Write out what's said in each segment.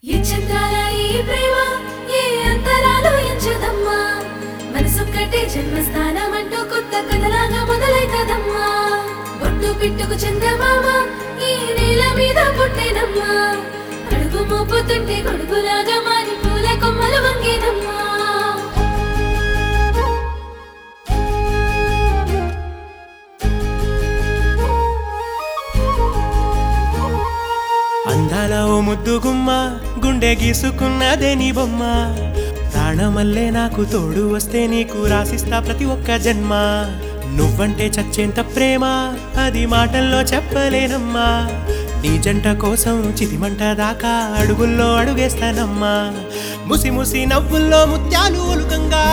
ఈ చంద్రాల ఈ ప్రేమ ఏ అంతరాలు ఎంచదమ్మా మనసొక్కటే జన్మస్థానం అంటూ కొత్త కథలాగా మొదలైతదమ్మా బొట్టు పిట్టుకు చందమామ ఈ నేల మీద పుట్టేనమ్మా అడుగు మోపుతుంటే గొడుగులాగా మారి పూల కొమ్మలు వంగేనమ్మా అందాల ఓ ముద్దు గుమ్మ గుండె గీసుకున్నదే నీ బొమ్మ ప్రాణమల్లే నాకు తోడు వస్తే నీకు రాసిస్తా ప్రతి ఒక్క జన్మ నువ్వంటే చచ్చేంత ప్రేమ అది మాటల్లో చెప్పలేనమ్మా నీ జంట కోసం చితిమంట దాకా అడుగుల్లో అడుగేస్తానమ్మా ముసి ముసి నవ్వుల్లో ముత్యాలు ఒలుకంగా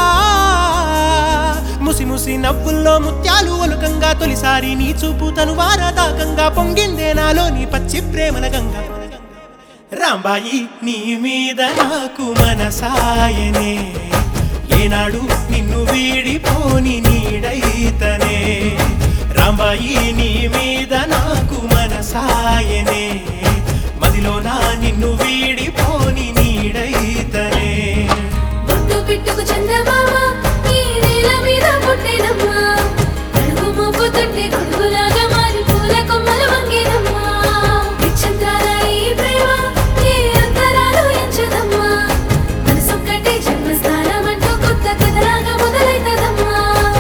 ముసి ముసి నవ్వుల్లో ముత్యాలు ఒలుకంగా తొలిసారి నీ చూపు తను వారదాకంగా పొంగిందే నాలో నీ పచ్చి ప్రేమల గంగా రాంబాయి నీ మీద నాకు మనసాయనే ఏనాడు నిన్ను వీడిపోని నీడైతనే రాంబాయి నీ మీద నాకు మనసాయనే మదిలో నా నిన్ను వీడిపోని నీడైతనే బొట్టు పిట్టుకు చందమామ ఈ నేల మీద పుట్టేనమ్మా అడుగు మోపుతుంటే గొడుగులాగా మారి పూల కొమ్మలు వంగేనమ్మా ఈ చంద్రాల ఈ ప్రేమ ఏ అంతరాలు ఎంచదమ్మా మనసొక్కటే జన్మస్థానం అంటూ కొత్త కథలాగా మొదలైతదమ్మా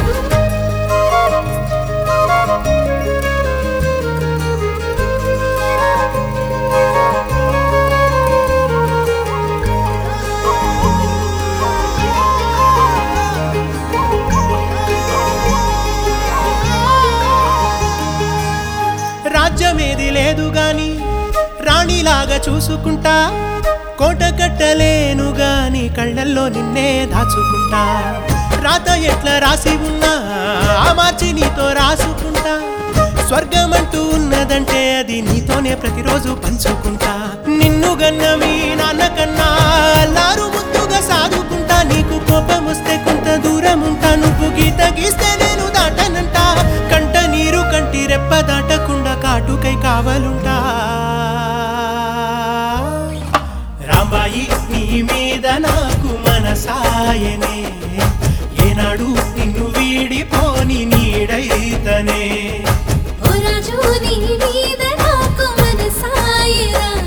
రాజ్యమేది లేదు గాని రాణిలాగా చూసుకుంటా కోట కట్టలేను గాని కళ్ళల్లో నిన్నే దాచుకుంటా రాత ఎట్లా రాసి ఉన్నా ఆ మార్చి నీతో రాసుకుంటా స్వర్గమంటూ ఉన్నదంటే అది నీతోనే ప్రతిరోజు పంచుకుంటా నిన్ను గన్న మీ నాన్న కన్నా అల్లారు ముద్దుగా సాదుకుంటా నీకు కోపం వస్తే కొంత దూరం ఉంటా నువ్వు గీత గీస్తే నేను దాటనంట కంట నీరు కంటి రెప్ప దాటకుండా కాటుకై కావలుంటా రాంబాయి నీ మీద నాకు మనసాయనే ఏనాడు నిన్ను వీడిపోని నీడైతనే ఓ రాజు నీ మీద నాకు మనసాయరా